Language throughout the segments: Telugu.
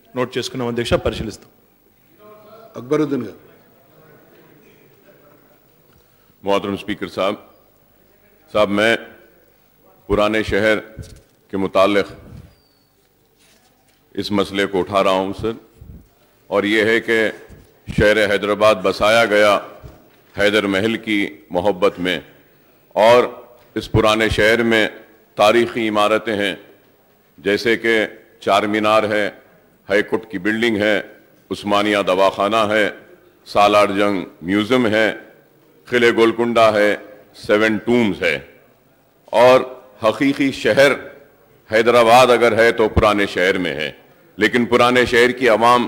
నోట్ చేసుకున్నాం అధ్యక్ష పరిశీలిస్తాం అక్బరుద్దీన్ గారు मोहतरम स्पीकर साहब साहब मैं पुराने शहर के मुतालिक इस मसले को उठा रहा हूं सर और ये है कि शहर हैदराबाद बसाया गया हैदर महल की मोहब्बत में और इस पुराने शहर में तारीखी इमारतें हैं जैसे कि चार मीनार है हाईकोर्ट की बिल्डिंग है उस्मानिया दवाखाना है सालार जंग म्यूजियम है किले गोलकुंडा है सेवन टूम्स है और हकीकी शहर हैदराबाद अगर है तो पुराने शहर में है लेकिन पुराने शहर की आवाम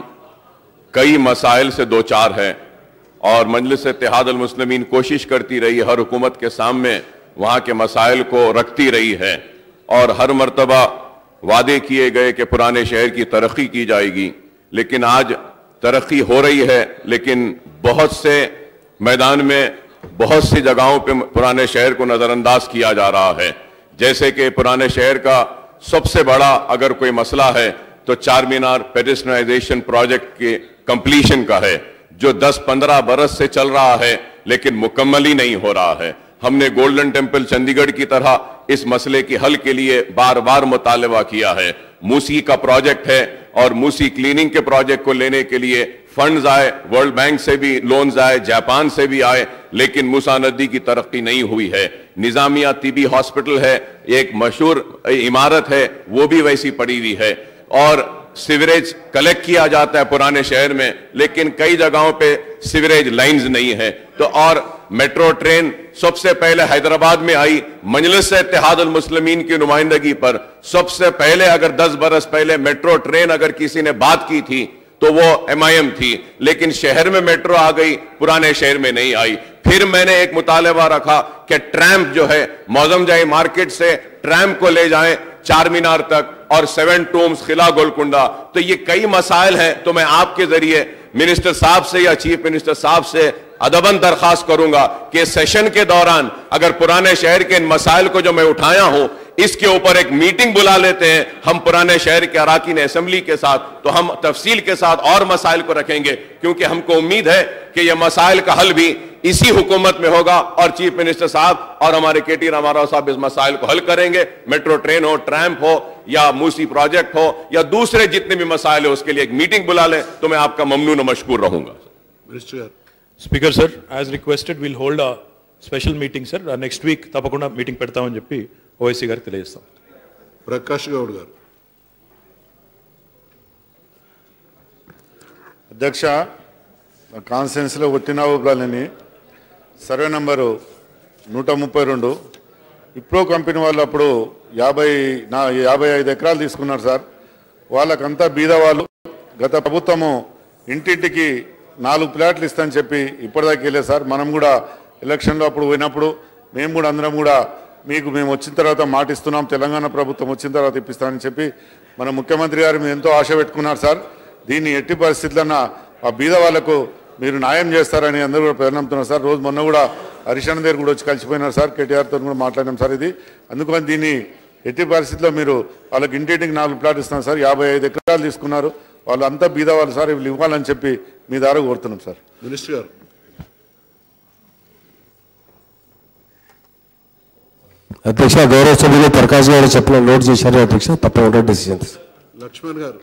कई मसाइल से दो चार है और मजलिस इतिहाद मुस्लिमीन कोशिश करती रही हर हुकूमत के सामने वहाँ के मसाइल को रखती रही है और हर मरतबा वादे किए गए कि पुराने शहर की तरक्की की जाएगी लेकिन आज तरक्की हो रही है लेकिन बहुत से मैदान में बहुत सी जगहों पे पुराने शहर को नज़रअंदाज किया जा रहा है जैसे कि पुराने शहर का सबसे बड़ा अगर कोई मसला है तो चार मीनार पेडिस्टनाइजेशन प्रोजेक्ट के कंप्लीशन का है जो 10-15 बरस से चल रहा है लेकिन मुकम्मल ही नहीं हो रहा है हमने गोल्डन टेम्पल चंडीगढ़ की तरह इस मसले की हल के लिए बार बार मुतालबा किया है मूसी का प्रोजेक्ट है और मूसी क्लीनिंग के प्रोजेक्ट को लेने के लिए फंड्स आए वर्ल्ड बैंक से भी लोन्स आए जापान से भी आए लेकिन मूसा नदी की तरक्की नहीं हुई है निजामिया टीबी हॉस्पिटल है एक मशहूर इमारत है वो भी वैसी पड़ी हुई है और सीवरेज कलेक्ट किया जाता है पुराने शहर में लेकिन कई जगहों पे सीवरेज लाइंस नहीं है तो और मेट्रो ट्रेन सबसे पहले हैदराबाद में आई मजलिस इतिहाद मुस्लिमीन की नुमाइंदगी पर सबसे पहले अगर 10 बरस पहले मेट्रो ट्रेन अगर किसी ने बात की थी तो वो एमआईएम थी लेकिन शहर में मेट्रो आ गई पुराने शहर में नहीं आई फिर मैंने एक मुतालबा रखा कि ट्रैम्प जो है मौजम जाई मार्केट से ट्रैम्प को ले जाएं चार मीनार तक और सेवन टूम्स खिला गोलकुंडा तो ये कई मसाइल हैं तो मैं आपके जरिए मिनिस्टर साहब से या चीफ मिनिस्टर साहब से अदबन दरखास्त करूंगा कि सेशन के दौरान अगर पुराने शहर के इन मसाइल को जो मैं उठाया हूं इसके ऊपर एक मीटिंग बुला लेते हैं हम पुराने शहर के अराकीन असम्बली के साथ तो हम तफसील के साथ और मसाइल को रखेंगे क्योंकि हमको उम्मीद है कि यह मसाइल का हल भी इसी हुकूमत में होगा और चीफ मिनिस्टर साहब और हमारे के टी रामाराव साहब इस मसाइल को हल करेंगे मेट्रो ट्रेन हो ट्रैम्प हो या मूसी प्रोजेक्ट हो या दूसरे जितने भी मसाइल है उसके लिए एक मीटिंग बुला लें तो मैं आपका ममनून मशकूर रहूंगा మినిస్టర్ గారు speaker sir as requested will hold a special meeting sir next week తప్పకుండా మీటింగ్ పెడతామని చెప్పి ఓవైసీ గారికి తెలియజేస్తాం ప్రకాష్ గౌడ్ గారు అధ్యక్ష మా కాన్ఫరెన్స్లో కొట్టిన ఊపులని సర్వే నంబరు నూట ముప్పై రెండు ఇప్రో కంపెనీ వాళ్ళు అప్పుడు యాభై నా యాభై ఐదు ఎకరాలు తీసుకున్నారు సార్ వాళ్ళకంతా బీద వాళ్ళు గత ప్రభుత్వము ఇంటింటికి నాలుగు ప్లాట్లు ఇస్తామని చెప్పి ఇప్పటిదాకా వెళ్ళే సార్ మనం కూడా ఎలక్షన్లో అప్పుడు పోయినప్పుడు మేము కూడా అందరం కూడా మీకు మేము వచ్చిన తర్వాత మాట ఇస్తున్నాం తెలంగాణ ప్రభుత్వం వచ్చిన తర్వాత ఇప్పిస్తామని చెప్పి మన ముఖ్యమంత్రి గారు మీరు ఎంతో ఆశ పెట్టుకున్నారు సార్ దీన్ని ఎట్టి పరిస్థితులన్నా ఆ బీద వాళ్ళకు మీరు న్యాయం చేస్తారని అందరూ కూడా ప్రజలంతున్నారు సార్ రోజు మొన్న కూడా హరిశన్న దగ్గర కూడా వచ్చి కలిసిపోయినారు సార్ కేటీఆర్తో కూడా మాట్లాడినాం సార్ ఇది అందుకని దీన్ని ఎట్టి పరిస్థితుల్లో మీరు వాళ్ళకి ఇంటింటికి నాలుగు ప్లాట్ ఇస్తున్నారు సార్ యాభై ఐదు ఎకరాలు తీసుకున్నారు వాళ్ళు అంతా బీద వాళ్ళు సార్ వీళ్ళు ఇవ్వాలని చెప్పి మీ ద్వారా కోరుతున్నాం సార్ మినిస్టర్ గారు అధ్యక్ష గౌరవ సభ్యులు ప్రకాష్ గారు చెప్పిన నోట్ చేశారు అధ్యక్ష తప్పకుండా డెసిషన్ లక్ష్మణ్ గారు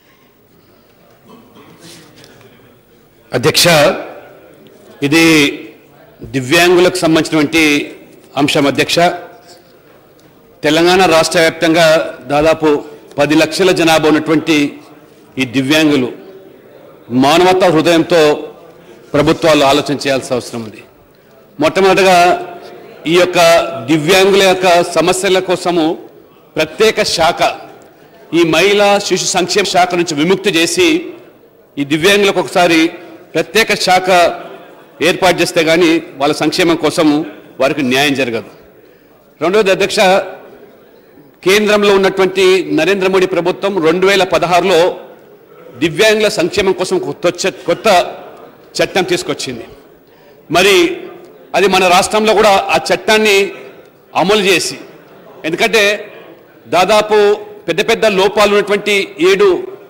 అధ్యక్ష ఇది దివ్యాంగులకు సంబంధించినటువంటి అంశం అధ్యక్ష తెలంగాణ రాష్ట్ర వ్యాప్తంగా దాదాపు పది లక్షల జనాభా ఉన్నటువంటి ఈ దివ్యాంగులు మానవతా హృదయంతో ప్రభుత్వాలు ఆలోచన చేయాల్సిన అవసరం ఉంది మొట్టమొదటగా ఈ యొక్క దివ్యాంగుల యొక్క సమస్యల కోసము ప్రత్యేక శాఖ ఈ మహిళా శిశు సంక్షేమ శాఖ నుంచి విముక్తి చేసి ఈ దివ్యాంగులకు ఒకసారి ప్రత్యేక శాఖ ఏర్పాటు చేస్తే కానీ వాళ్ళ సంక్షేమం కోసము వారికి న్యాయం జరగదు రెండవది అధ్యక్ష కేంద్రంలో ఉన్నటువంటి నరేంద్ర మోడీ ప్రభుత్వం రెండు వేల పదహారులో దివ్యాంగుల సంక్షేమం కోసం కొత్త చ- కొత్త చట్టం తీసుకొచ్చింది మరి అది మన రాష్ట్రంలో కూడా ఆ చట్టాన్ని అమలు చేసి ఎందుకంటే దాదాపు పెద్ద పెద్ద లోపాలు ఉన్నటువంటి ఏడు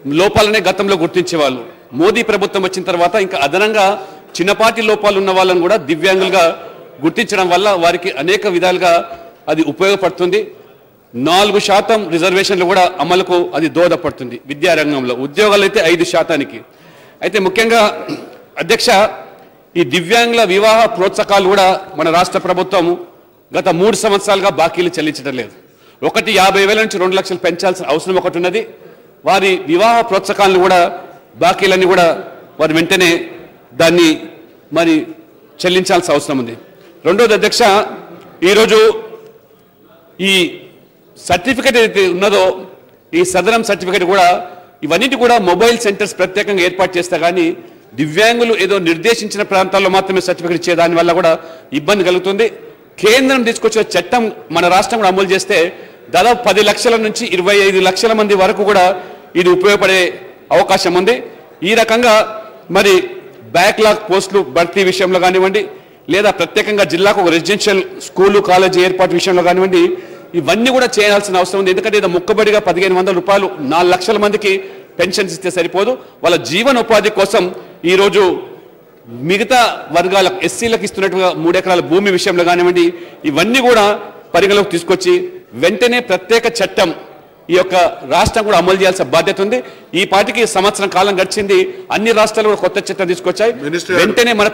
లోపాలనే గతంలో గుర్తించేవాళ్ళు మోదీ ప్రభుత్వం వచ్చిన తర్వాత ఇంకా అదనంగా చిన్నపాటి లోపాలు ఉన్న వాళ్ళని కూడా దివ్యాంగులుగా గుర్తించడం వల్ల వారికి అనేక విధాలుగా అది ఉపయోగపడుతుంది నాలుగు శాతం రిజర్వేషన్లు కూడా అమలుకు అది దోహదపడుతుంది విద్యారంగంలో ఉద్యోగాలు అయితే ఐదు శాతానికి అయితే ముఖ్యంగా అధ్యక్ష ఈ దివ్యాంగుల వివాహ ప్రోత్సాహకాలు కూడా మన రాష్ట్ర ప్రభుత్వం గత మూడు సంవత్సరాలుగా బాకీలు చెల్లించడం లేదు ఒకటి యాభై వేల నుంచి రెండు లక్షలు పెంచాల్సిన అవసరం ఒకటి ఉన్నది వారి వివాహ ప్రోత్సాహకాలను కూడా బాకీలన్నీ కూడా వారు వెంటనే దాన్ని మరి చెల్లించాల్సిన అవసరం ఉంది రెండోది అధ్యక్ష ఈరోజు ఈ సర్టిఫికెట్ ఏదైతే ఉన్నదో ఈ సదరం సర్టిఫికెట్ కూడా ఇవన్నిటి కూడా మొబైల్ సెంటర్స్ ప్రత్యేకంగా ఏర్పాటు చేస్తే కానీ దివ్యాంగులు ఏదో నిర్దేశించిన ప్రాంతాల్లో మాత్రమే సర్టిఫికెట్ ఇచ్చే దాని వల్ల కూడా ఇబ్బంది కలుగుతుంది కేంద్రం తీసుకొచ్చే చట్టం మన రాష్ట్రం కూడా అమలు చేస్తే దాదాపు పది లక్షల నుంచి ఇరవై ఐదు లక్షల మంది వరకు కూడా ఇది ఉపయోగపడే అవకాశం ఉంది ఈ రకంగా మరి బ్యాక్లాగ్ పోస్టులు భర్తీ విషయంలో కానివ్వండి లేదా ప్రత్యేకంగా జిల్లాకు ఒక రెసిడెన్షియల్ స్కూలు కాలేజీ ఏర్పాటు విషయంలో కానివ్వండి ఇవన్నీ కూడా చేయాల్సిన అవసరం ఉంది ఎందుకంటే ఇది మొక్కబడిగా పదిహేను వందల రూపాయలు నాలుగు లక్షల మందికి పెన్షన్స్ ఇస్తే సరిపోదు వాళ్ళ జీవనోపాధి కోసం ఈరోజు మిగతా వర్గాలకు ఎస్సీలకు ఇస్తున్నట్టుగా మూడు ఎకరాల భూమి విషయంలో కానివ్వండి ఇవన్నీ కూడా పరిగణలోకి తీసుకొచ్చి వెంటనే ప్రత్యేక చట్టం ఈ యొక్క రాష్ట్రం కూడా అమలు చేయాల్సిన బాధ్యత ఉంది ఈ పాటికి సంవత్సరం కాలం గడిచింది అన్ని రాష్ట్రాలు కూడా కొత్త చట్టం తీసుకొచ్చాయి Minister గారు. వెంటనే మన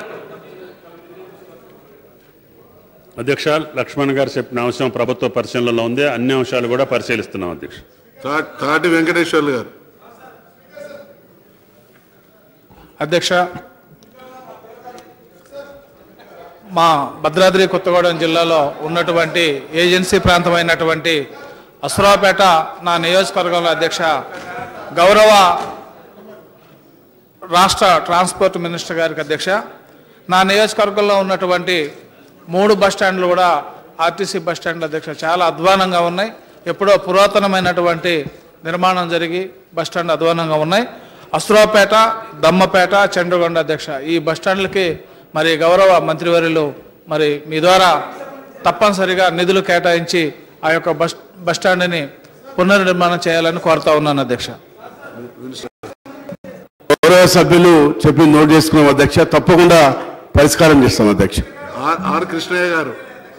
అధ్యక్ష లక్ష్మణ్ గారు చెప్పిన అంశం ప్రభుత్వ పరిశీలనలో ఉంది అన్ని అంశాలు కూడా పరిశీలిస్తున్నాం అధ్యక్ష తా- తాటి వెంకటేశ్వర్లు గారు అధ్యక్ష మా భద్రాద్రి కొత్తగూడెం జిల్లాలో ఉన్నటువంటి ఏజెన్సీ ప్రాంతమైనటువంటి అసురాపేట నా నియోజకవర్గంలో అధ్యక్ష గౌరవ రాష్ట్ర ట్రాన్స్పోర్ట్ మినిస్టర్ గారికి అధ్యక్ష నా నియోజకవర్గంలో ఉన్నటువంటి మూడు బస్ స్టాండ్లు కూడా ఆర్టీసీ బస్ స్టాండ్లు అధ్యక్ష చాలా అధ్వానంగా ఉన్నాయి ఎప్పుడో పురాతనమైనటువంటి నిర్మాణం జరిగి బస్ స్టాండ్ అధ్వానంగా ఉన్నాయి అసురాపేట దమ్మపేట చండ్రగొండ అధ్యక్ష ఈ బస్ స్టాండ్లకి మరి గౌరవ మంత్రివర్యులు మరి మీ ద్వారా తప్పనిసరిగా నిధులు కేటాయించి ఆ యొక్క బస్ బస్ స్టాండ్ని పునర్నిర్మాణం చేయాలని కోరుతా ఉన్నాను అధ్యక్ష గౌరవ సభ్యులు చెప్పి నోట్ చేసుకున్నాం అధ్యక్ష తప్పకుండా పరిష్కారం చేస్తాం అధ్యక్ష ఆర్ ఆర్ కృష్ణయ్య గారు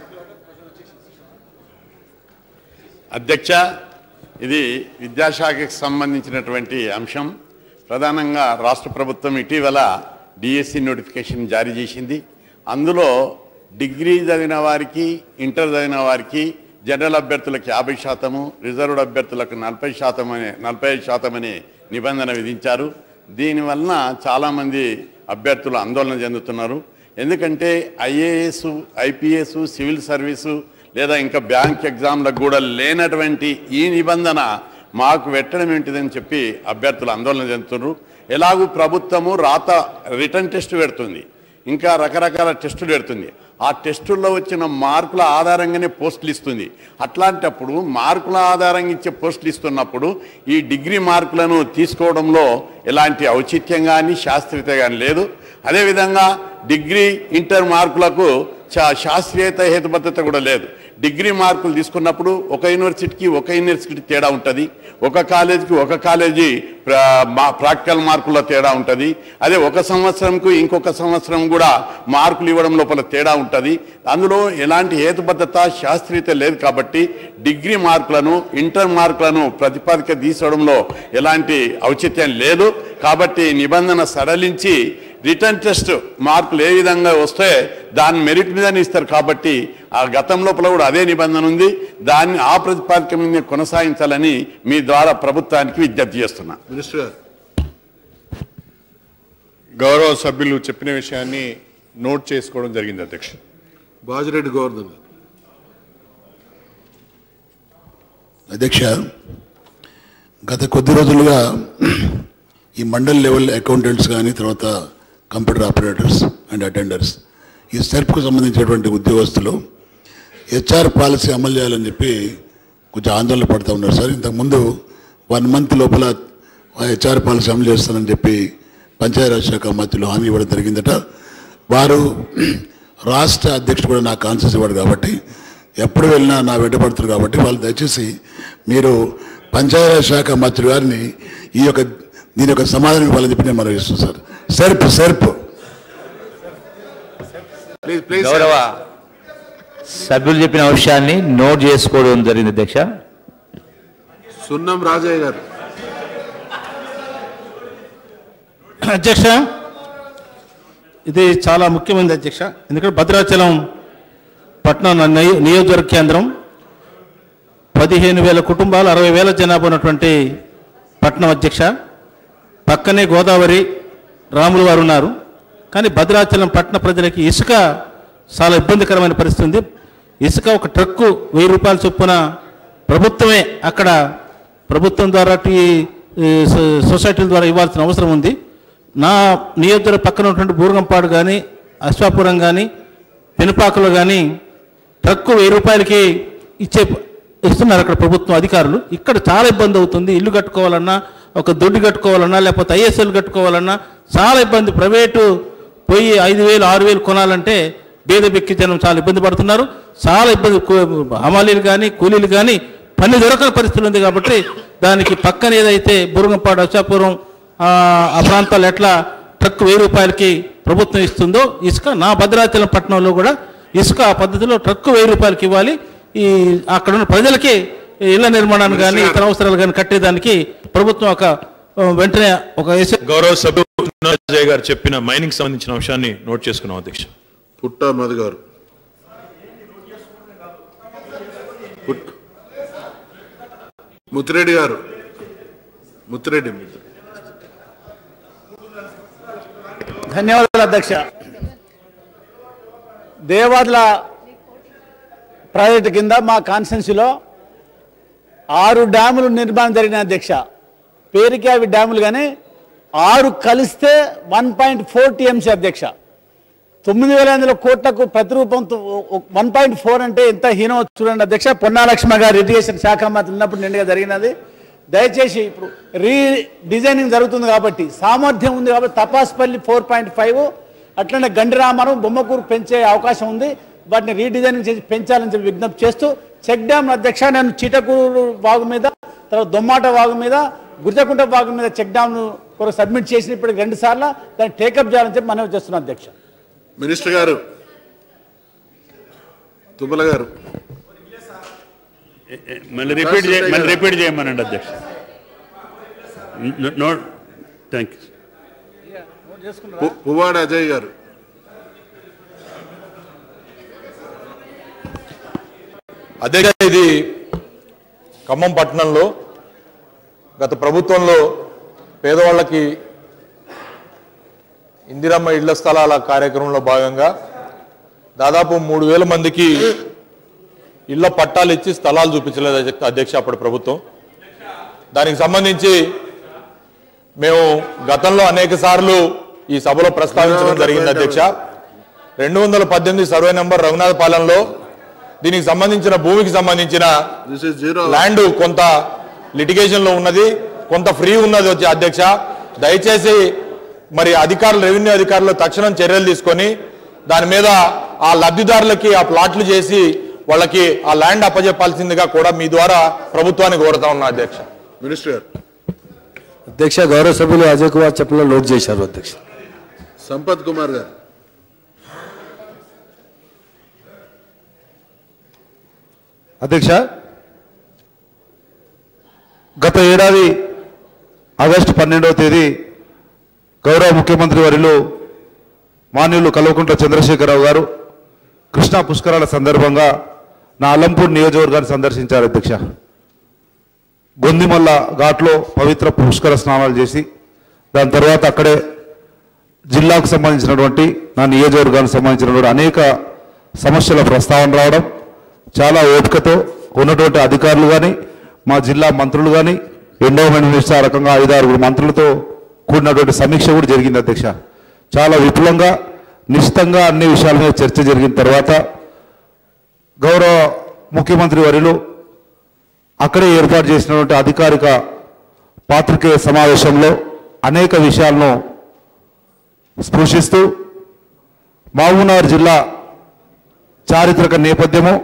అధ్యక్ష ఇది విద్యాశాఖకి సంబంధించినటువంటి అంశం ప్రధానంగా రాష్ట్ర ప్రభుత్వం ఇటీవల డిఎస్సి నోటిఫికేషన్ జారీ చేసింది అందులో డిగ్రీ చదివిన వారికి ఇంటర్ చదివిన వారికి జనరల్ అభ్యర్థులకు యాభై శాతము రిజర్వ్డ్ అభ్యర్థులకు నలభై శాతం అనే నలభై ఐదు శాతం అనే నిబంధన విధించారు దీనివలన చాలామంది అభ్యర్థులు ఆందోళన చెందుతున్నారు ఎందుకంటే ఐఏఎస్ ఐపీఎస్ సివిల్ సర్వీసు లేదా ఇంకా బ్యాంక్ ఎగ్జామ్లకు కూడా లేనటువంటి ఈ నిబంధన మాకు పెట్టడం ఏంటిదని చెప్పి అభ్యర్థులు ఆందోళన చెందుతున్నారు ఎలాగూ ప్రభుత్వము రాత రిటర్న్ టెస్ట్ పెడుతుంది ఇంకా రకరకాల టెస్టులు పెడుతుంది ఆ టెస్టుల్లో వచ్చిన మార్కుల ఆధారంగానే పోస్టులు ఇస్తుంది అట్లాంటప్పుడు మార్కుల ఆధారంగా ఇచ్చే పోస్టులు ఇస్తున్నప్పుడు ఈ డిగ్రీ మార్కులను తీసుకోవడంలో ఎలాంటి ఔచిత్యం కానీ శాస్త్రీయత కానీ లేదు అదేవిధంగా డిగ్రీ ఇంటర్ మార్కులకు చా- శాస్త్రీయత హేతుబద్ధత కూడా లేదు డిగ్రీ మార్కులు తీసుకున్నప్పుడు ఒక యూనివర్సిటీకి ఒక యూనివర్సిటీ తేడా ఉంటుంది ఒక కాలేజీకి ఒక కాలేజీ ప్రా- మా- ప్రాక్టికల్ మార్కుల్లో తేడా ఉంటుంది అదే ఒక సంవత్సరంకు ఇంకొక సంవత్సరం కూడా మార్కులు ఇవ్వడం లోపల తేడా ఉంటుంది అందులో ఎలాంటి హేతుబద్ధత శాస్త్రీయత లేదు కాబట్టి డిగ్రీ మార్కులను ఇంటర్ మార్కులను ప్రతిపాదిక తీసుకోవడంలో ఎలాంటి ఔచిత్యం లేదు కాబట్టి నిబంధన సడలించి రిటర్న్ టెస్ట్ మార్కులు ఏ విధంగా వస్తే దాని మెరిట్ మీదనే ఇస్తారు కాబట్టి ఆ గతం లోపల కూడా అదే నిబంధన ఉంది దాన్ని ఆ ప్రతిపాదిక మీద కొనసాగించాలని మీ ద్వారా ప్రభుత్వానికి విజ్ఞప్తి చేస్తున్నా మినిస్టర్ గారు గౌరవ సభ్యులు చెప్పిన విషయాన్ని నోట్ చేసుకోవడం జరిగింది అధ్యక్ష బాజిరెడ్డి గోవర్ధన్ గారు అధ్యక్ష గత కొద్ది రోజులుగా ఈ మండల్ లెవెల్ అకౌంటెంట్స్ కానీ తర్వాత కంప్యూటర్ ఆపరేటర్స్ అండ్ అటెండర్స్ ఈ సెర్ప్కు సంబంధించినటువంటి ఉద్యోగస్తులు హెచ్ఆర్ పాలసీ అమలు చేయాలని చెప్పి కొంచెం ఆందోళన పడుతూ ఉన్నారు సార్ ఇంతకుముందు వన్ మంత్ లోపల హెచ్ఆర్ పాలసీ అమలు చేస్తానని చెప్పి పంచాయతీరాజ్ శాఖ మంత్రులు హామీ ఇవ్వడం జరిగిందట వారు రాష్ట్ర అధ్యక్షుడు కూడా నాకు కాన్సెస్ ఇవ్వడు కాబట్టి ఎప్పుడు వెళ్ళినా నా వెంటబడుతున్నారు కాబట్టి వాళ్ళు దయచేసి మీరు పంచాయతీరాజ్ శాఖ మంత్రి గారిని ఈ యొక్క దీని యొక్క సమాధానం ఇవ్వాలని చెప్పి నేను మనం ఇస్తున్నాను sir SERP SERP please please గౌరవ సభ్యులు చెప్పిన అంశాన్ని నోట్ చేసుకోవడం జరిగింది అధ్యక్ష సున్నం రాజయ్య గారు అధ్యక్ష ఇది చాలా ముఖ్యమైనది అధ్యక్ష ఎందుకంటే భద్రాచలం పట్టణం నియ- నియోజకవర్గ కేంద్రం పదిహేను వేల కుటుంబాలు అరవై వేల జనాభా ఉన్నటువంటి పట్టణం అధ్యక్ష పక్కనే గోదావరి రాములు వారు ఉన్నారు కానీ భద్రాచలం పట్టణ ప్రజలకి ఇసుక చాలా ఇబ్బందికరమైన పరిస్థితి ఉంది ఇసుక ఒక ట్రక్కు వెయ్యి రూపాయల చొప్పున ప్రభుత్వమే అక్కడ ప్రభుత్వం ద్వారా ఈ ఈ సొ- సొసైటీల ద్వారా ఇవ్వాల్సిన అవసరం ఉంది నా నియోజకవర్గ పక్కన ఉన్నటువంటి బూరగంపాడు కానీ అశ్వాపురం కానీ పెనుపాకలో కానీ ట్రక్కు వెయ్యి రూపాయలకి ఇచ్చే ఇస్తున్నారు అక్కడ ప్రభుత్వం అధికారులు ఇక్కడ చాలా ఇబ్బంది అవుతుంది ఇల్లు కట్టుకోవాలన్నా ఒక దొడ్డి కట్టుకోవాలన్నా లేకపోతే ఐఎస్ఎల్ కట్టుకోవాలన్నా చాలా ఇబ్బంది ప్రైవేటు పోయి ఐదు వేలు ఆరు వేలు కొనాలంటే బీద బెక్కి జనం చాలా ఇబ్బంది పడుతున్నారు చాలా ఇబ్బంది కూ- హమాలీలు కానీ కూలీలు కానీ పని దొరకని పరిస్థితి ఉంది కాబట్టి దానికి పక్కన ఏదైతే బురుగంపాడు అశాపురం ఆ ఆ ప్రాంతాలు ఎట్లా ట్రక్ వెయ్యి రూపాయలకి ప్రభుత్వం ఇస్తుందో ఇసుక నా భద్రాచలం పట్టణంలో కూడా ఇసుక ఆ పద్ధతిలో ట్రక్ వెయ్యి రూపాయలకి ఇవ్వాలి ఈ అక్కడ ఉన్న ప్రజలకి ఇళ్ల నిర్మాణాన్ని కానీ ఇతర అవసరాలు కానీ కట్టేదానికి ప్రభుత్వం ఒక ఆ, వెంటనే ఒక ఎస్ గౌరవ సభ్యులు అజయ్ గారు చెప్పిన మైనింగ్ సంబంధించిన అంశాన్ని నోట్ చేసుకున్నాం అధ్యక్ష పుట్ట మధు గారు పుట్- ముత్తిరెడ్డి గారు ముత్తిరెడ్డి ధన్యవాదాలు అధ్యక్ష దేవాదుల ప్రాజెక్టు కింద మా కాన్స్టెన్సీలో ఆరు డ్యాములు నిర్మాణం జరిగిన అధ్యక్ష పేరుకి అవి డ్యాములు కానీ ఆరు కలిస్తే వన్ పాయింట్ ఫోర్ టీఎంసీ అధ్యక్ష తొమ్మిది వేల ఎనిమిది కోట్లకు ప్రతిరూపం వన్ పాయింట్ ఫోర్ అంటే ఎంత హీనం చూడండి అధ్యక్ష పొన్నాలక్ష్మ గారు ఇరిగేషన్ శాఖ మంత్రి ఉన్నప్పుడు నిండుగా జరిగినది దయచేసి ఇప్పుడు రీ డిజైనింగ్ జరుగుతుంది కాబట్టి సామర్థ్యం ఉంది కాబట్టి తపాస్పల్లి ఫోర్ పాయింట్ ఫైవ్ అట్లనే గండిరామరం బొమ్మకూరు పెంచే అవకాశం ఉంది వాటిని రీడిజైనింగ్ చేసి పెంచాలని చెప్పి విజ్ఞప్తి చేస్తూ చెక్ డ్యామ్ అధ్యక్ష నేను చీటకూరు వాగు మీద తర్వాత దొమ్మాట వాగు మీద గుర్జకుంట వాగు మీద చెక్ డ్యామ్ కొరకు సబ్మిట్ చేసిన ఇప్పటికి రెండు సార్లు దాన్ని టేకప్ చేయాలని చెప్పి మనవి చేస్తున్నాను అధ్యక్ష మినిస్టర్ గారు తుమ్మల గారు మళ్ళీ రిపీట్ చేయ మళ్ళీ రిపీట్ చేయమనండి అధ్యక్ష నో థ్యాంక్ యూ పు- పువ్వాడ అజయ్ గారు అదే ఇది ఖమ్మం పట్టణంలో గత ప్రభుత్వంలో పేదవాళ్ళకి ఇందిరమ్మ ఇళ్ల స్థలాల కార్యక్రమంలో భాగంగా దాదాపు మూడు వేల మందికి ఇళ్ల పట్టాలు ఇచ్చి స్థలాలు చూపించలేదు అధ్యక్ష- అధ్యక్ష అప్పటి ప్రభుత్వం దానికి సంబంధించి మేము గతంలో అనేక సార్లు ఈ సభలో ప్రస్తావించడం జరిగింది అధ్యక్ష రెండు వందల పద్దెనిమిది సర్వే నంబర్ రఘునాథపాలెంలో దీనికి సంబంధించిన భూమికి సంబంధించిన దిస్ ఇస్ జీరో ల్యాండ్ కొంత లిటిగేషన్ లో ఉన్నది కొంత ఫ్రీ ఉన్నది వచ్చి అధ్యక్ష దయచేసి మరి అధికారులు రెవెన్యూ అధికారులు తక్షణం చర్యలు తీసుకొని దాని మీద ఆ లబ్ధిదారులకి ఆ ప్లాట్లు చేసి వాళ్ళకి ఆ ల్యాండ్ అప్పజెప్పాల్సిందిగా కూడా మీ ద్వారా ప్రభుత్వాన్ని కోరుతా ఉన్నా అధ్యక్ష మినిస్టర్ గారు అధ్యక్ష గౌరవ సభ్యులు అజయ్ కుమార్ చెప్పలో నోట్ చేశారు అధ్యక్ష సంపత్ కుమార్ గారు అధ్యక్ష గత ఏడాది ఆగస్టు పన్నెండవ తేదీ గౌరవ ముఖ్యమంత్రి వర్యులు మాన్యులు కల్వకుంట్ల చంద్రశేఖరరావు గారు కృష్ణా పుష్కరాల సందర్భంగా నా అలంపూర్ నియోజకవర్గాన్ని సందర్శించారు అధ్యక్ష గొందిమల్ల ఘాట్లో పవిత్ర పుష్కర స్నానాలు చేసి దాని తర్వాత అక్కడే జిల్లాకు సంబంధించినటువంటి నా నియోజకవర్గానికి సంబంధించినటువంటి అనేక సమస్యల ప్రస్తావన రావడం చాలా ఓపికతో ఉన్నటువంటి అధికారులు కానీ మా జిల్లా మంత్రులు కానీ ఎండోమెంట్ మినిస్టర్ ఆ రకంగా ఐదు ఆరుగురు మంత్రులతో కూడినటువంటి సమీక్ష కూడా జరిగింది అధ్యక్ష చాలా విపులంగా నిశ్చితంగా అన్ని విషయాల మీద చర్చ జరిగిన తర్వాత గౌరవ ముఖ్యమంత్రి వర్యులు అక్కడే ఏర్పాటు చేసినటువంటి అధికారిక పాత్రికేయ సమావేశంలో అనేక విషయాలను స్పృశిస్తూ మహబూబ్నగర్ జిల్లా చారిత్రక నేపథ్యము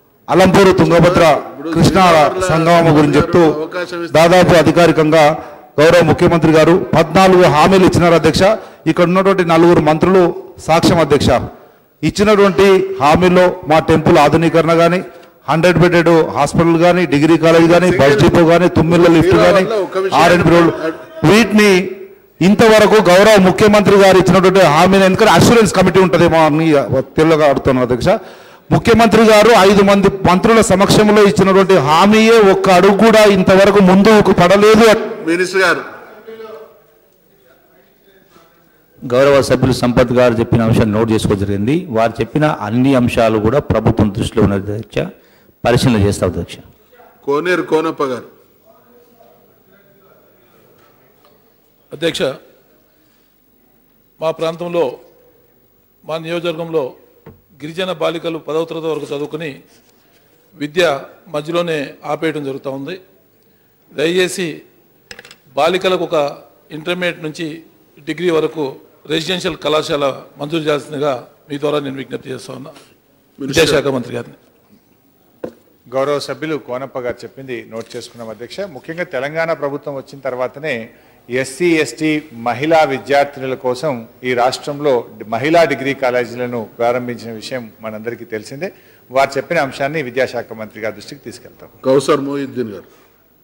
అలంపూరు తుంగభద్ర కృష్ణా సంగమం గురించి చెప్తూ దాదాపు అధికారికంగా గౌరవ ముఖ్యమంత్రి గారు పద్నాలుగు హామీలు ఇచ్చినారు అధ్యక్ష ఇక్కడ ఉన్నటువంటి నలుగురు మంత్రులు సాక్ష్యం అధ్యక్ష ఇచ్చినటువంటి హామీల్లో మా టెంపుల్ ఆధునీకరణ కానీ హండ్రెడ్ బెడెడ్ హాస్పిటల్ కానీ డిగ్రీ కాలేజ్ కానీ బస్ డిపో కానీ తుమ్మిళ్ళ లిఫ్ట్ కానీ ఆర్ఎండ్ రోడ్ వీటిని ఇంతవరకు గౌరవ ముఖ్యమంత్రి గారు ఇచ్చినటువంటి హామీని ఎందుకంటే అష్యూరెన్స్ కమిటీ ఉంటుందేమో అని తెల్లగా ఆడుతున్నాను అధ్యక్ష ముఖ్యమంత్రి గారు ఐదు మంది మంత్రుల సమక్షంలో ఇచ్చినటువంటి హామీయే ఒక్క అడుగు కూడా ఇంతవరకు ముందుకు పడలేదు మినిస్టర్ గారు గౌరవ సభ్యులు సంపత్ గారు చెప్పిన అంశాన్ని నోట్ చేసుకోవడం జరిగింది వారు చెప్పిన అన్ని అంశాలు కూడా ప్రభుత్వం దృష్టిలో ఉన్నది అధ్యక్ష పరిశీలన చేస్తాం అధ్యక్ష కోనేరు కోనప్ప గారు అధ్యక్ష మా ప్రాంతంలో మా నియోజకవర్గంలో గిరిజన బాలికలు పదవ తరగతి వరకు చదువుకుని విద్య మధ్యలోనే ఆపేయడం జరుగుతూ ఉంది దయచేసి బాలికలకు ఒక ఇంటర్మీడియట్ నుంచి డిగ్రీ వరకు రెసిడెన్షియల్ కళాశాల మంజూరు చేయాల్సిందిగా మీ ద్వారా నేను విజ్ఞప్తి చేస్తా ఉన్నా విద్యాశాఖ మంత్రి గారిని గౌరవ సభ్యులు కోనప్ప గారు చెప్పింది నోట్ చేసుకున్నాం అధ్యక్ష ముఖ్యంగా తెలంగాణ ప్రభుత్వం వచ్చిన తర్వాతనే ఎస్సీ ఎస్టీ మహిళా విద్యార్థినుల కోసం ఈ రాష్ట్రంలో మహిళా డిగ్రీ కాలేజీలను ప్రారంభించిన విషయం మనందరికీ తెలిసిందే వారు చెప్పిన అంశాన్ని విద్యాశాఖ మంత్రి గారి దృష్టికి తీసుకెళ్తాం కౌసర్ మొహిద్దీన్ గారు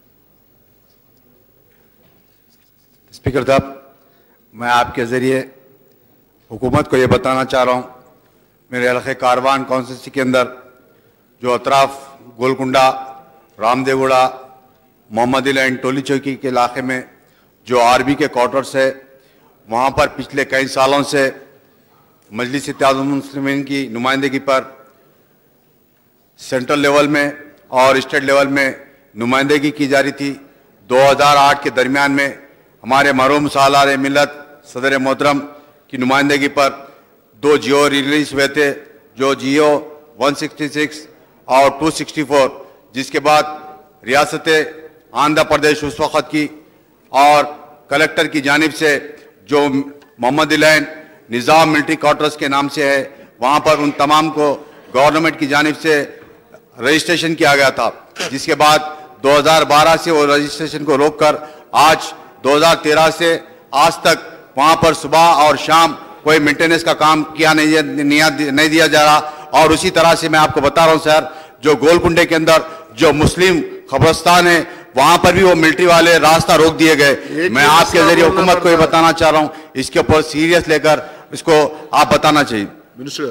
स्पीकर साहब मैं आपके ज़रिए हुकूमत को ये बताना चाह रहा हूँ मेरे इलाके कारवान कॉन्स्टिट्यूंसी के अंदर जो अतराफ गोलकुंडा रामदेवड़ा मोहम्मदी लैंड टोली चौकी के इलाके में जो आरबी के क्वार्टर्स है वहाँ पर पिछले कई सालों से मजलिस मुस्लिमीन की नुमाइंदगी पर सेंट्रल लेवल में और स्टेट लेवल में नुमाइंदगी की जा रही थी 2008 के दरमियान में हमारे मरूम सालार मिलत सदर मोहतरम की नुमाइंदगी पर दो जियो रिलीज हुए थे जो जियो 166 और 264 जिसके बाद रियासत आंध्र प्रदेश उस वक़्त की और कलेक्टर की जानिब से जो Mohammed lane Nizam military quarters के नाम से है वहाँ पर उन तमाम को गवर्नमेंट की जानिब से रजिस्ट्रेशन किया गया था जिसके बाद 2012 से वो रजिस्ट्रेशन को रोककर आज 2013 से आज तक वहाँ पर सुबह और शाम कोई मेंटेनेंस का काम किया नहीं नहीं नहीं दिया जा रहा और उसी तरह से मैं आपको बता रहा हूँ सर जो गोलकुंडे के अंदर जो मुस्लिम खबरस्तान है वहां पर भी वो मिलिट्री वाले रास्ता रोक दिए गए मैं आपके जरिए हुकूमत को ये बताना चाह रहा हूँ इसके ऊपर सीरियस लेकर इसको आप बताना चाहिए मिनिस्टर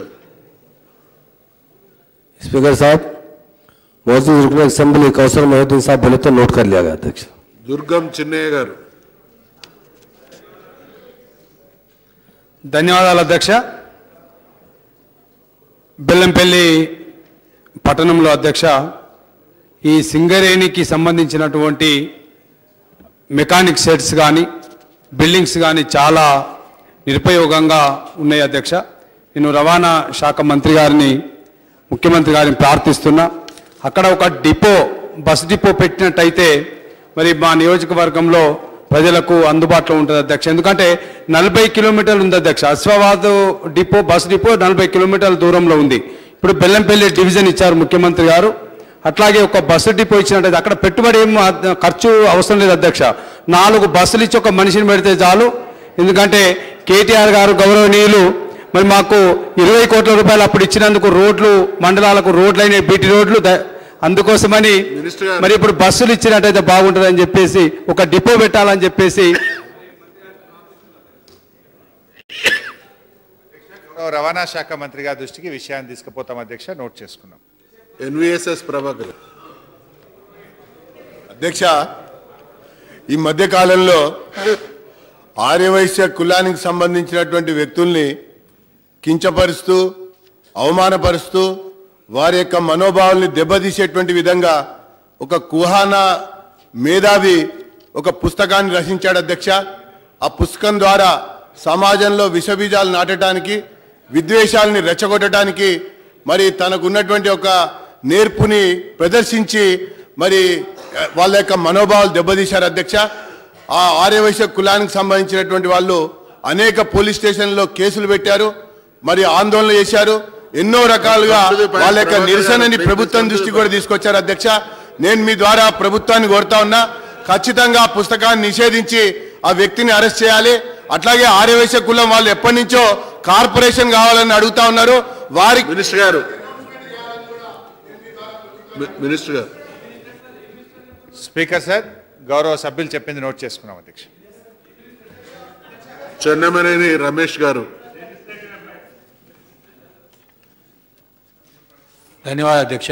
स्पीकर साहब मौजूद रुकन असेंबली कौसर मोहद्दीन साहब बोले तो नोट कर लिया गया अध्यक्ष దుర్గం చిన్నయ్య గారు ధన్యవాదాలు అధ్యక్ష బెల్లంపల్లి పట్టణంలో అధ్యక్ష ఈ సింగరేణికి సంబంధించినటువంటి మెకానిక్ సెట్స్ కానీ బిల్డింగ్స్ కానీ చాలా నిరుపయోగంగా ఉన్నాయి అధ్యక్ష నేను రవాణా శాఖ మంత్రి గారిని ముఖ్యమంత్రి గారిని ప్రార్థిస్తున్నా అక్కడ ఒక డిపో బస్ డిపో పెట్టినట్టయితే మరి మా నియోజకవర్గంలో ప్రజలకు అందుబాటులో ఉంటుంది అధ్యక్ష ఎందుకంటే నలభై కిలోమీటర్లు ఉంది అధ్యక్ష అశ్వాబాద్ డిపో బస్ డిపో నలభై కిలోమీటర్ల దూరంలో ఉంది ఇప్పుడు బెల్లంపల్లి డివిజన్ ఇచ్చారు ముఖ్యమంత్రి గారు అట్లాగే ఒక బస్సు డిపో ఇచ్చినట్టయితే అక్కడ పెట్టుబడి ఏం అద్- ఖర్చు అవసరం లేదు అధ్యక్ష నాలుగు బస్సులు ఇచ్చి ఒక మనిషిని పెడితే చాలు ఎందుకంటే కేటీఆర్ గారు గౌరవనీయులు మరి మాకు ఇరవై కోట్ల రూపాయలు అప్పుడు ఇచ్చినందుకు రోడ్లు మండలాలకు రోడ్లు అయినాయి బీటీ రోడ్లు ద- అందుకోసమని మరి ఇప్పుడు బస్సులు ఇచ్చినట్టయితే బాగుంటుందని చెప్పేసి ఒక డిపో పెట్టాలని చెప్పేసి రవాణా శాఖ మంత్రి గారి దృష్టికి విషయాన్ని తీసుకుపోతాం అధ్యక్ష నోట్ చేసుకున్నాం ఎన్విఎస్ఎస్ ప్రభాకర్ అధ్యక్ష ఈ మధ్య కాలంలో ఆర్యవైశ్య కులానికి సంబంధించినటువంటి వ్యక్తుల్ని కించపరుస్తూ అవమానపరుస్తూ వారి యొక్క మనోభావాల్ని దెబ్బతీసేటువంటి విధంగా ఒక కుహానా మేధావి ఒక పుస్తకాన్ని రచించాడు అధ్యక్ష ఆ పుస్తకం ద్వారా సమాజంలో విషబీజాలు నాటడానికి విద్వేషాలని రెచ్చగొట్టడానికి మరి తనకున్నటువంటి ఒక నేర్పుని ప్రదర్శించి మరి ఆ, వాళ్ళ యొక్క మనోభావాలు దెబ్బతీశారు అధ్యక్ష ఆ ఆర్యవైశ్య కులానికి సంబంధించినటువంటి వాళ్ళు అనేక పోలీస్ స్టేషన్లో కేసులు పెట్టారు మరి ఆందోళన చేశారు ఎన్నో రకాలుగా వాళ్ళ యొక్క నిరసనని ప్రభుత్వం దృష్టి కూడా తీసుకొచ్చారు అధ్యక్ష నేను మీ ద్వారా ప్రభుత్వాన్ని కోరుతా ఉన్నా ఖచ్చితంగా ఆ పుస్తకాన్ని నిషేధించి ఆ వ్యక్తిని అరెస్ట్ చేయాలి అట్లాగే ఆర్యవైశ్య కులం వాళ్ళు ఎప్పటి నుంచో కార్పొరేషన్ కావాలని అడుగుతా ఉన్నారు వారి మినిస్టర్ గారు మి- మినిస్టర్ గారు స్పీకర్ సార్ గౌరవ సభ్యులు చెప్పింది నోట్ చేసుకున్నాం అధ్యక్ష చెన్నమనేని రమేష్ గారు ధన్యవాదాలు అధ్యక్ష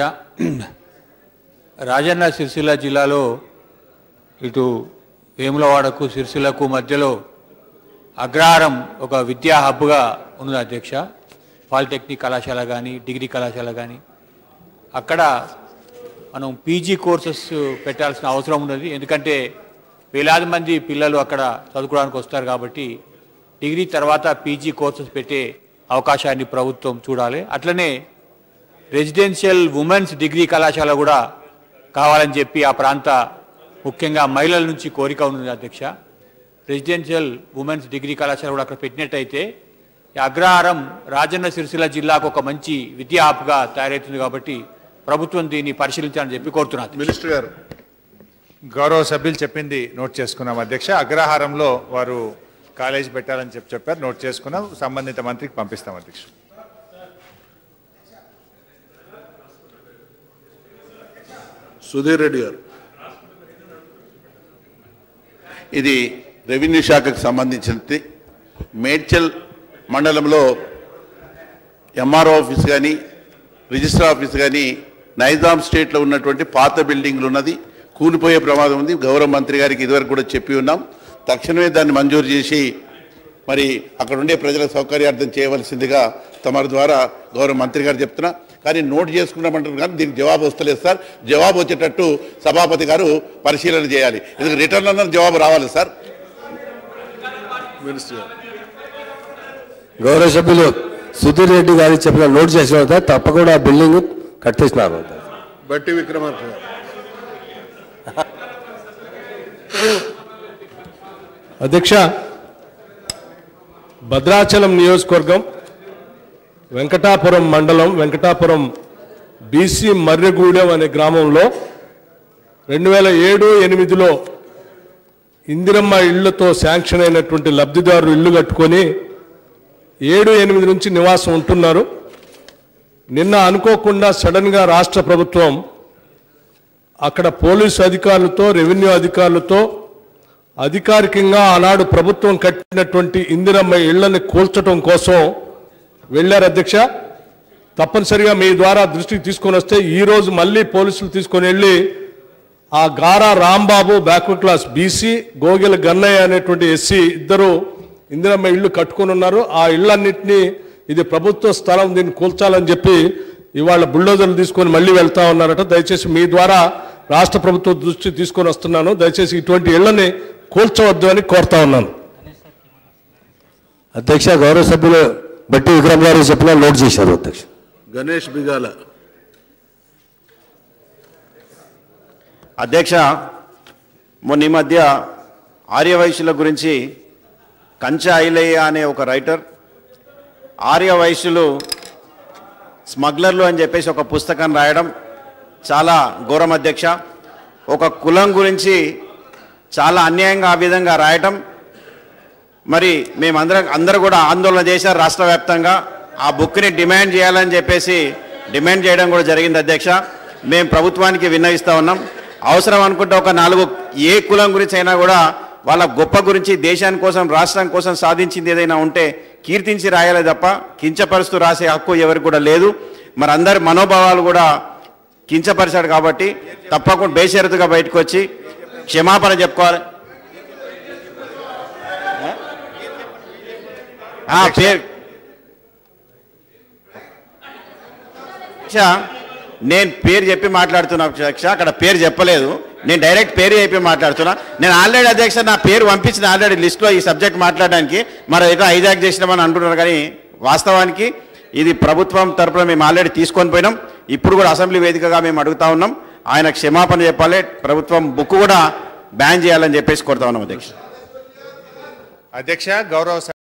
రాజన్న సిరిసిల్ల జిల్లాలో ఇటు వేములవాడకు సిరిసిల్లకు మధ్యలో అగ్రహారం ఒక విద్యా హబ్గా ఉన్నది అధ్యక్ష పాలిటెక్నిక్ కళాశాల కానీ డిగ్రీ కళాశాల కానీ అక్కడ మనం పీజీ కోర్సెస్ పెట్టాల్సిన అవసరం ఉన్నది ఎందుకంటే వేలాది మంది పిల్లలు అక్కడ చదువుకోవడానికి వస్తారు కాబట్టి డిగ్రీ తర్వాత పీజీ కోర్సెస్ పెట్టే అవకాశాన్ని ప్రభుత్వం చూడాలి అట్లనే రెసిడెన్షియల్ ఉమెన్స్ డిగ్రీ కళాశాల కూడా కావాలని చెప్పి ఆ ప్రాంత ముఖ్యంగా మహిళల నుంచి కోరిక ఉంది అధ్యక్ష రెసిడెన్షియల్ ఉమెన్స్ డిగ్రీ కళాశాల కూడా అక్కడ పెట్టినట్టయితే ఈ అగ్రహారం రాజన్న సిరిసిల్ల జిల్లాకు ఒక మంచి విద్యా హబ్గా తయారవుతుంది కాబట్టి ప్రభుత్వం దీన్ని పరిశీలించాలని చెప్పి కోరుతున్నాను మినిస్టర్ గారు గౌరవ సభ్యులు చెప్పింది నోట్ చేసుకున్నాం అధ్యక్ష అగ్రహారంలో వారు కాలేజీ పెట్టాలని చెప్పి చెప్పారు నోట్ చేసుకున్నాం సంబంధిత మంత్రికి పంపిస్తాం అధ్యక్ష సుధీర్ రెడ్డి గారు ఇది రెవెన్యూ శాఖకు సంబంధించినది మేడ్చల్ మండలంలో ఎంఆర్ఓ ఆఫీస్ కానీ రిజిస్టర్ ఆఫీస్ కానీ నైజాం స్టేట్లో ఉన్నటువంటి పాత బిల్డింగ్లు ఉన్నది కూలిపోయే ప్రమాదం ఉంది గౌరవ మంత్రి గారికి ఇదివరకు కూడా చెప్పి ఉన్నాం తక్షణమే దాన్ని మంజూరు చేసి మరి అక్కడ ఉండే ప్రజల సౌకర్యార్థం చేయవలసిందిగా తమరి ద్వారా గౌరవ మంత్రి గారు చెప్తున్నా కానీ నోట్ చేసుకున్నామంటారు కానీ దీనికి జవాబు వస్తలేదు సార్ జవాబు వచ్చేటట్టు సభాపతి గారు పరిశీలన చేయాలి ఇది రిటర్న్ అన్న జవాబు రావాలి సార్ మినిస్టర్ గారు గౌరవ సభ్యులు సుధీర్ రెడ్డి గారికి చెప్పిన నోట్ చేసిన తర్వాత తప్పకుండా ఆ బిల్డింగ్ కట్టేసినారు బట్టి విక్రమార్క గారు అధ్యక్ష భద్రాచలం నియోజకవర్గం వెంకటాపురం మండలం వెంకటాపురం బీసీ మర్రెగూడెం అనే గ్రామంలో రెండు వేల ఏడు ఎనిమిదిలో ఇందిరమ్మ ఇళ్లతో శాంక్షన్ అయినటువంటి లబ్ధిదారులు ఇల్లు కట్టుకొని ఏడు ఎనిమిది నుంచి నివాసం ఉంటున్నారు నిన్న అనుకోకుండా సడన్గా రాష్ట్ర ప్రభుత్వం అక్కడ పోలీసు అధికారులతో రెవెన్యూ అధికారులతో అధికారికంగా ఆనాడు ప్రభుత్వం కట్టినటువంటి ఇందిరమ్మ ఇళ్లని కూల్చడం కోసం వెళ్ళారు అధ్యక్ష తప్పనిసరిగా మీ ద్వారా దృష్టికి తీసుకొని వస్తే ఈరోజు మళ్ళీ పోలీసులు తీసుకొని వెళ్ళి ఆ గారా Rambabu backward class BC Gogela Gannayya అనేటువంటి ఎస్సీ ఇద్దరు ఇందిరమ్మ ఇళ్ళు కట్టుకొని ఉన్నారు ఆ ఇళ్ళన్నింటినీ ఇది ప్రభుత్వ స్థలం దీన్ని కూల్చాలని చెప్పి ఇవాళ బుల్డోజర్లు తీసుకొని మళ్ళీ వెళ్తా ఉన్నారట దయచేసి మీ ద్వారా రాష్ట్ర ప్రభుత్వం దృష్టి తీసుకొని వస్తున్నాను దయచేసి ఇటువంటి ఇళ్లని కూల్చవద్దు అని కోరుతా ఉన్నాను అధ్యక్ష గౌరవ సభ్యులు బట్టి విక్రమ్ గారు చెప్పిన నోట్ చేశారు అధ్యక్ష గణేష్ బిగాల అధ్యక్ష మొన్న ఈ మధ్య ఆర్యవైశ్యుల గురించి కంచె ఐలయ్య అనే ఒక రైటర్ ఆర్యవైశ్యులు స్మగ్లర్లు అని చెప్పేసి ఒక పుస్తకం రాయడం చాలా ఘోరం అధ్యక్ష ఒక కులం గురించి చాలా అన్యాయంగా ఆ విధంగా రాయటం మరి మేమందరం అందరూ కూడా ఆందోళన చేశారు రాష్ట్ర వ్యాప్తంగా ఆ బుక్ని డిమాండ్ చేయాలని చెప్పేసి డిమాండ్ చేయడం కూడా జరిగింది అధ్యక్ష మేము ప్రభుత్వానికి విన్నవిస్తా ఉన్నాం అవసరం అనుకుంటే ఒక నాలుగు ఏ కులం గురించి అయినా కూడా వాళ్ళ గొప్ప గురించి దేశాని కోసం రాష్ట్రం కోసం సాధించింది ఏదైనా ఉంటే కీర్తించి రాయాలి తప్ప కించపరుస్తూ రాసే హక్కు ఎవరికి కూడా లేదు మరి అందరి మనోభావాలు కూడా కించపరిచాడు కాబట్టి తప్పకుండా బేషరతుగా బయటకు వచ్చి క్షమాపణ చెప్పుకోవాలి ఆ, పేరు అధ్యక్ష, నేను పేరు చెప్పి మాట్లాడుతున్నా అధ్యక్ష అక్కడ పేరు చెప్పలేదు నేను డైరెక్ట్ పేరు చెప్పి మాట్లాడుతున్నా నేను ఆల్రెడీ అధ్యక్ష నా పేరు పంపించిన ఆల్రెడీ లిస్ట్లో ఈ సబ్జెక్ట్ మాట్లాడడానికి మరి ఏదో హైజాక్ చేసినామని అంటున్నారు కానీ వాస్తవానికి ఇది ప్రభుత్వం తరపున మేము ఆల్రెడీ తీసుకొని పోయినాం ఇప్పుడు కూడా అసెంబ్లీ వేదికగా మేము అడుగుతా ఉన్నాం ఆయన క్షమాపణ చెప్పాలి ప్రభుత్వం బుక్ కూడా బ్యాన్ చేయాలని చెప్పేసి కోరుతా ఉన్నాం అధ్యక్ష అధ్యక్ష గౌరవ